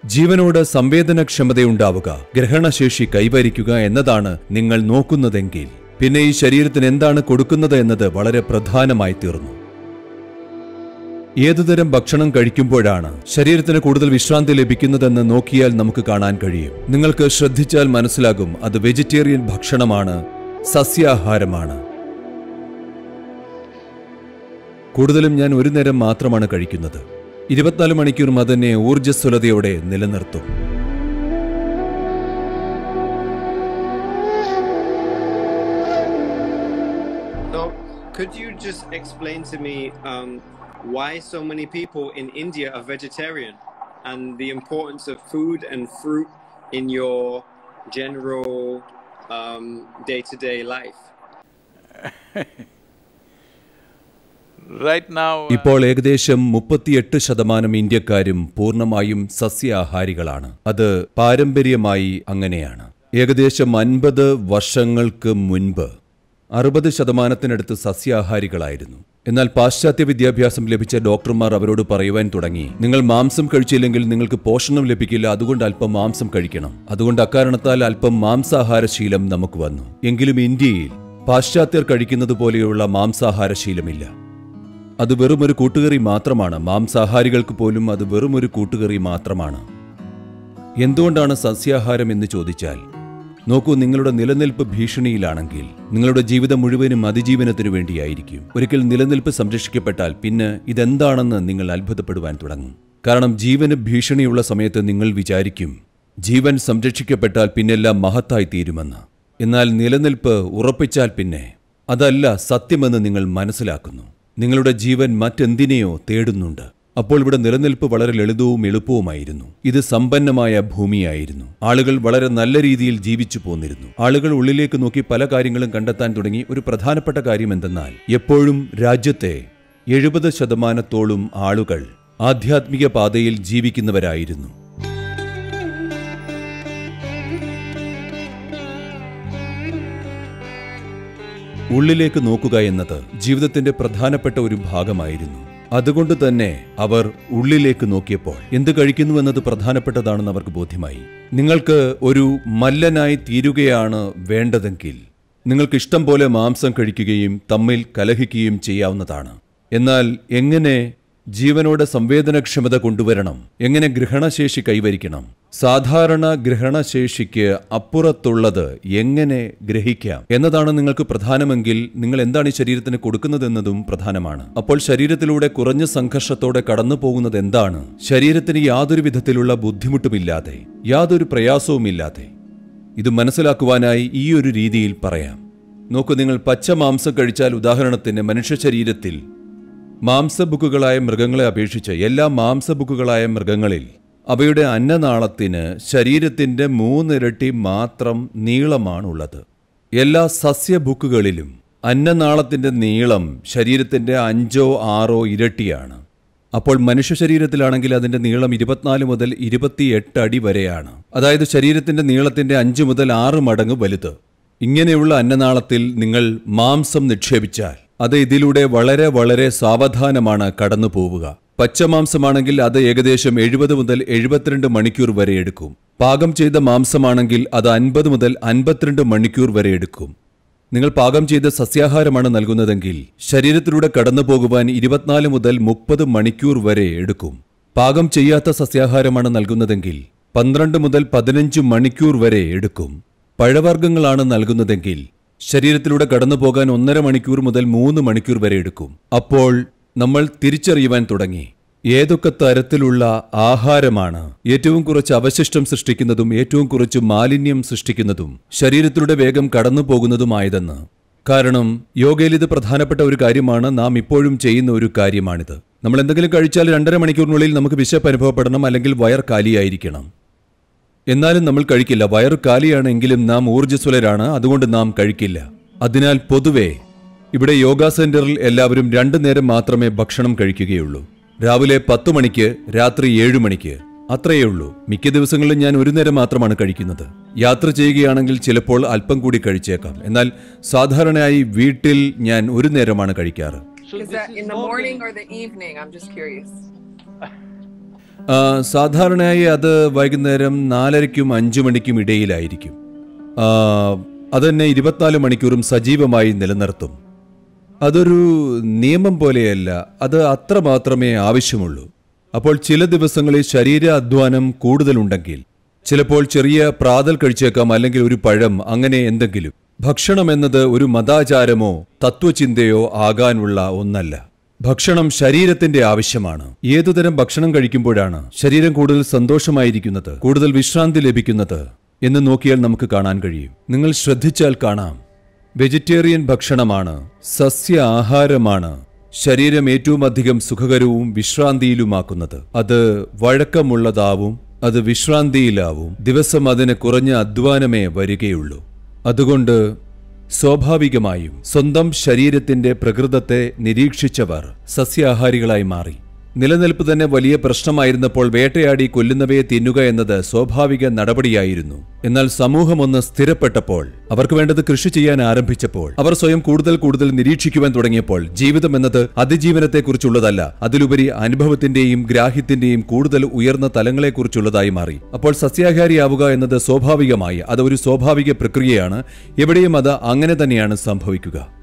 ജീവനോട് സംവേദനക്ഷമതയുണ്ടാവുക ഗ്രഹണശേഷി കൈവരിക്കുക എന്നതാണ് നിങ്ങൾ നോക്കുന്നതെങ്കിൽ പിന്നെ ഈ ശരീരത്തിന് എന്താണ് കൊടുക്കുന്നത് എന്നത് വളരെ പ്രധാനമായി തീർന്നു ഏതുതരം ഭക്ഷണം കഴിക്കുമ്പോഴാണ് ശരീരത്തിന് കൂടുതൽ വിശ്രാന്തി ലഭിക്കുന്നതെന്ന് നോക്കിയാൽ നമുക്ക് കാണാൻ കഴിയും നിങ്ങൾക്ക് ശ്രദ്ധിച്ചാൽ മനസ്സിലാകും അത് വെജിറ്റേറിയൻ ഭക്ഷണമാണ് സസ്യാഹാരമാണ് കൂടുതലും ഞാൻ ഒരു നേരം മാത്രമാണ് കഴിക്കുന്നത് ഇരുപത്തിനാല് മണിക്കൂറും അതെന്നെ ഊർജ്ജസ്വലതയോടെ നിലനിർത്തും So, could you just explain to me um, why so many people in India are vegetarian and the importance of food and fruit in your general day to day life? Right now, uh, ഇപ്പോൾ ഏകദേശം മുപ്പത്തിയെട്ട് ശതമാനം ഇന്ത്യക്കാരും പൂർണ്ണമായും സസ്യാഹാരികളാണ് അത് പാരമ്പര്യമായി അങ്ങനെയാണ് ഏകദേശം അൻപത് വർഷങ്ങൾക്ക് മുൻപ് അറുപത് ശതമാനത്തിനടുത്ത് സസ്യാഹാരികളായിരുന്നു എന്നാൽ പാശ്ചാത്യ വിദ്യാഭ്യാസം ലഭിച്ച ഡോക്ടർമാർ അവരോട് പറയുവാൻ തുടങ്ങി നിങ്ങൾ മാംസം കഴിച്ചില്ലെങ്കിൽ നിങ്ങൾക്ക് പോഷണം ലഭിക്കില്ല അതുകൊണ്ട് അല്പം മാംസം കഴിക്കണം അതുകൊണ്ട് അക്കാരണത്താൽ അല്പം മാംസാഹാരശീലം നമുക്ക് വന്നു എങ്കിലും ഇന്ത്യയിൽ പാശ്ചാത്യർ കഴിക്കുന്നത് പോലെയുള്ള മാംസാഹാരശീലമില്ല അത് വെറുമൊരു കൂട്ടുകറി മാത്രമാണ് മാംസാഹാരികൾക്ക് പോലും അത് വെറുമൊരു കൂട്ടുകറി മാത്രമാണ് എന്തുകൊണ്ടാണ് സസ്യാഹാരം എന്ന് ചോദിച്ചാൽ നോക്കൂ നിങ്ങളുടെ നിലനിൽപ്പ് ഭീഷണിയിലാണെങ്കിൽ നിങ്ങളുടെ ജീവിതം മുഴുവനും അതിജീവനത്തിനു വേണ്ടിയായിരിക്കും ഒരിക്കൽ നിലനിൽപ്പ് സംരക്ഷിക്കപ്പെട്ടാൽ പിന്നെ ഇതെന്താണെന്ന് നിങ്ങൾ അത്ഭുതപ്പെടുവാൻ തുടങ്ങും കാരണം ജീവന് ഭീഷണിയുള്ള സമയത്ത് നിങ്ങൾ വിചാരിക്കും ജീവൻ സംരക്ഷിക്കപ്പെട്ടാൽ പിന്നെല്ലാം മഹത്തായി തീരുമെന്ന് എന്നാൽ നിലനിൽപ്പ് ഉറപ്പിച്ചാൽ പിന്നെ അതല്ല സത്യമെന്ന് നിങ്ങൾ മനസ്സിലാക്കുന്നു നിങ്ങളുടെ ജീവൻ മറ്റെന്തിനെയോ തേടുന്നുണ്ട് അപ്പോൾ ഇവിടെ നിലനിൽപ്പ് വളരെ ലളിതവും എളുപ്പവുമായിരുന്നു ഇത് സമ്പന്നമായ ഭൂമിയായിരുന്നു ആളുകൾ വളരെ നല്ല രീതിയിൽ ജീവിച്ചു പോന്നിരുന്നു ആളുകൾ ഉള്ളിലേക്ക് നോക്കി പല കാര്യങ്ങളും കണ്ടെത്താൻ തുടങ്ങി ഒരു പ്രധാനപ്പെട്ട കാര്യം എന്തെന്നാൽ എപ്പോഴും രാജ്യത്തെ എഴുപത് ശതമാനത്തോളം ആളുകൾ ആധ്യാത്മിക പാതയിൽ ജീവിക്കുന്നവരായിരുന്നു ഉള്ളിലേക്ക് നോക്കുക എന്നത് ജീവിതത്തിന്റെ പ്രധാനപ്പെട്ട ഒരു ഭാഗമായിരുന്നു അതുകൊണ്ട് തന്നെ അവർ ഉള്ളിലേക്ക് നോക്കിയപ്പോൾ എന്ത് കഴിക്കുന്നു എന്നത് പ്രധാനപ്പെട്ടതാണെന്ന് അവർക്ക് ബോധ്യമായി നിങ്ങൾക്ക് ഒരു മല്ലനായി തീരുകയാണ് വേണ്ടതെങ്കിൽ നിങ്ങൾക്ക് ഇഷ്ടം പോലെ മാംസം കഴിക്കുകയും തമ്മിൽ കലഹിക്കുകയും ചെയ്യാവുന്നതാണ് എന്നാൽ എങ്ങനെ ജീവനോട് സംവേദനക്ഷമത കൊണ്ടുവരണം എങ്ങനെ ഗ്രഹണശേഷി കൈവരിക്കണം സാധാരണ ഗ്രഹണശേഷിക്ക് അപ്പുറത്തുള്ളത് എങ്ങനെ ഗ്രഹിക്കാം എന്നതാണ് നിങ്ങൾക്ക് പ്രധാനമെങ്കിൽ നിങ്ങൾ എന്താണ് ഈ ശരീരത്തിന് കൊടുക്കുന്നതെന്നതും പ്രധാനമാണ് അപ്പോൾ ശരീരത്തിലൂടെ കുറഞ്ഞ സംഘർഷത്തോടെ കടന്നു പോകുന്നത് എന്താണ് ശരീരത്തിന് യാതൊരു വിധത്തിലുള്ള ബുദ്ധിമുട്ടുമില്ലാതെ യാതൊരു പ്രയാസവുമില്ലാതെ ഇത് മനസ്സിലാക്കുവാനായി ഈ ഒരു രീതിയിൽ പറയാം നോക്കൂ നിങ്ങൾ പച്ച മാംസം കഴിച്ചാൽ ഉദാഹരണത്തിന് മനുഷ്യ ശരീരത്തിൽ മാംസബുക്കുകളായ മൃഗങ്ങളെ അപേക്ഷിച്ച് എല്ലാ മാംസബുക്കുകളായ മൃഗങ്ങളിൽ അവയുടെ അന്നനാളത്തിന് ശരീരത്തിന്റെ മൂന്നിരട്ടി മാത്രം നീളമാണുള്ളത് എല്ലാ സസ്യബുക്കുകളിലും അന്നനാളത്തിന്റെ നീളം ശരീരത്തിന്റെ അഞ്ചോ ആറോ ഇരട്ടിയാണ് അപ്പോൾ മനുഷ്യ ശരീരത്തിലാണെങ്കിൽ അതിന്റെ നീളം ഇരുപത്തിനാല് മുതൽ ഇരുപത്തിയെട്ട് അടി വരെയാണ് അതായത് ശരീരത്തിന്റെ നീളത്തിന്റെ അഞ്ച് മുതൽ ആറ് മടങ്ങ് വലുത് ഇങ്ങനെയുള്ള അന്നനാളത്തിൽ നിങ്ങൾ മാംസം നിക്ഷേപിച്ചാൽ അത് ഇതിലൂടെ വളരെ വളരെ സാവധാനമാണ് കടന്നു പോവുക പച്ചമാംസമാണെങ്കിൽ അത് ഏകദേശം എഴുപത് മുതൽ എഴുപത്തിരണ്ട് മണിക്കൂർ വരെ എടുക്കും പാകം ചെയ്ത മാംസമാണെങ്കിൽ അത് അൻപത് മുതൽ അൻപത്തിരണ്ട് മണിക്കൂർ വരെ എടുക്കും നിങ്ങൾ പാകം ചെയ്ത സസ്യാഹാരമാണ് നൽകുന്നതെങ്കിൽ ശരീരത്തിലൂടെ കടന്നു പോകുവാൻ ഇരുപത്തിനാല് മുതൽ മുപ്പത് മണിക്കൂർ വരെ എടുക്കും പാകം ചെയ്യാത്ത സസ്യാഹാരമാണ് നൽകുന്നതെങ്കിൽ പന്ത്രണ്ട് മുതൽ പതിനഞ്ച് മണിക്കൂർ വരെ എടുക്കും പഴവർഗ്ഗങ്ങളാണ് നൽകുന്നതെങ്കിൽ ശരീരത്തിലൂടെ കടന്നു പോകാൻ ഒന്നര മണിക്കൂർ മുതൽ മൂന്ന് മണിക്കൂർ വരെ എടുക്കും അപ്പോൾ നമ്മൾ തിരിച്ചറിയുവാൻ തുടങ്ങി ഏതൊക്കെ തരത്തിലുള്ള ആഹാരമാണ് ഏറ്റവും കുറച്ച് അവശിഷ്ടം സൃഷ്ടിക്കുന്നതും ഏറ്റവും കുറച്ച് മാലിന്യം സൃഷ്ടിക്കുന്നതും ശരീരത്തിലൂടെ വേഗം കടന്നു പോകുന്നതുമായതെന്ന് കാരണം യോഗയിൽ ഇത് പ്രധാനപ്പെട്ട ഒരു കാര്യമാണ് നാം ഇപ്പോഴും ചെയ്യുന്ന ഒരു കാര്യമാണിത് നമ്മൾ എന്തെങ്കിലും കഴിച്ചാൽ രണ്ടര മണിക്കൂറിനുള്ളിൽ നമുക്ക് വിശപ്പ് അനുഭവപ്പെടണം അല്ലെങ്കിൽ വയർ കാലിയായിരിക്കണം എന്നാലും നമ്മൾ കഴിക്കില്ല വയറു കാലിയാണെങ്കിലും നാം ഊർജ്ജസ്വലരാണ് അതുകൊണ്ട് നാം കഴിക്കില്ല അതിനാൽ പൊതുവെ ഇവിടെ യോഗ സെന്ററിൽ എല്ലാവരും രണ്ടു നേരം മാത്രമേ ഭക്ഷണം കഴിക്കുകയുള്ളൂ രാവിലെ പത്തു മണിക്ക് രാത്രി ഏഴു മണിക്ക് അത്രയേ ഉള്ളൂ മിക്ക ദിവസങ്ങളിലും ഞാൻ ഒരു നേരം മാത്രമാണ് കഴിക്കുന്നത് യാത്ര ചെയ്യുകയാണെങ്കിൽ ചിലപ്പോൾ അല്പം കൂടി കഴിച്ചേക്കാം എന്നാൽ സാധാരണയായി വീട്ടിൽ ഞാൻ ഒരു നേരമാണ് കഴിക്കാറ് So Is this that is in the not morning an- or the evening? I'm just curious. ആ, സാധാരണയായി അത് വൈകുന്നേരം നാലരയ്ക്കും അഞ്ചു മണിക്കും ഇടയിലായിരിക്കും ആ, അതെന്നെ ഇരുപത്തിനാല് മണിക്കൂറും സജീവമായി നിലനിർത്തും അതൊരു നിയമം പോലെയല്ല അത് അത്ര മാത്രമേ ആവശ്യമുള്ളൂ അപ്പോൾ ചില ദിവസങ്ങളിൽ ശരീര അധ്വാനം കൂടുതലുണ്ടെങ്കിൽ ചിലപ്പോൾ ചെറിയ പ്രാതൽ കഴിച്ചേക്കാം അല്ലെങ്കിൽ ഒരു പഴം അങ്ങനെ എന്തെങ്കിലും ഭക്ഷണം എന്നത് ഒരു മതാചാരമോ തത്വചിന്തയോ ആകാനുള്ള ഒന്നല്ല ഭക്ഷണം ശരീരത്തിന്റെ ആവശ്യമാണ് ഏതുതരം ഭക്ഷണം കഴിക്കുമ്പോഴാണ് ശരീരം കൂടുതൽ സന്തോഷമായിരിക്കുന്നത് കൂടുതൽ വിശ്രാന്തി ലഭിക്കുന്നത് എന്ന് നോക്കിയാൽ നമുക്ക് കാണാൻ കഴിയും നിങ്ങൾ ശ്രദ്ധിച്ചാൽ കാണാം വെജിറ്റേറിയൻ ഭക്ഷണമാണ് സസ്യ ആഹാരമാണ് ശരീരം ഏറ്റവും അധികം സുഖകരവും വിശ്രാന്തിയിലുമാക്കുന്നത് അത് വഴക്കമുള്ളതാവും അത് വിശ്രാന്തിയിലാവും ദിവസം അതിന് കുറഞ്ഞ അധ്വാനമേ വരികയുള്ളൂ അതുകൊണ്ട് സ്വാഭാവികമായും സ്വന്തം ശരീരത്തിന്റെ പ്രകൃതത്തെ നിരീക്ഷിച്ചവർ സസ്യാഹാരികളായി മാറി നിലനിൽപ്പ് തന്നെ വലിയ പ്രശ്നമായിരുന്നപ്പോൾ വേട്ടയാടി കൊല്ലുന്നവയെ തിന്നുക എന്നത് സ്വാഭാവിക നടപടിയായിരുന്നു എന്നാൽ സമൂഹം ഒന്ന് സ്ഥിരപ്പെട്ടപ്പോൾ അവർക്ക് വേണ്ടത് കൃഷി ചെയ്യാൻ ആരംഭിച്ചപ്പോൾ അവർ സ്വയം കൂടുതൽ കൂടുതൽ നിരീക്ഷിക്കുവാൻ തുടങ്ങിയപ്പോൾ ജീവിതം എന്നത് അതിജീവനത്തെക്കുറിച്ചുള്ളതല്ല അതിലുപരി അനുഭവത്തിന്റെയും ഗ്രാഹ്യത്തിന്റെയും കൂടുതൽ ഉയർന്ന തലങ്ങളെക്കുറിച്ചുള്ളതായി മാറി അപ്പോൾ സസ്യാഹാരിയാവുക എന്നത് സ്വാഭാവികമായി അത് ഒരു സ്വാഭാവിക പ്രക്രിയയാണ് എവിടെയും അത് അങ്ങനെ തന്നെയാണ് സംഭവിക്കുക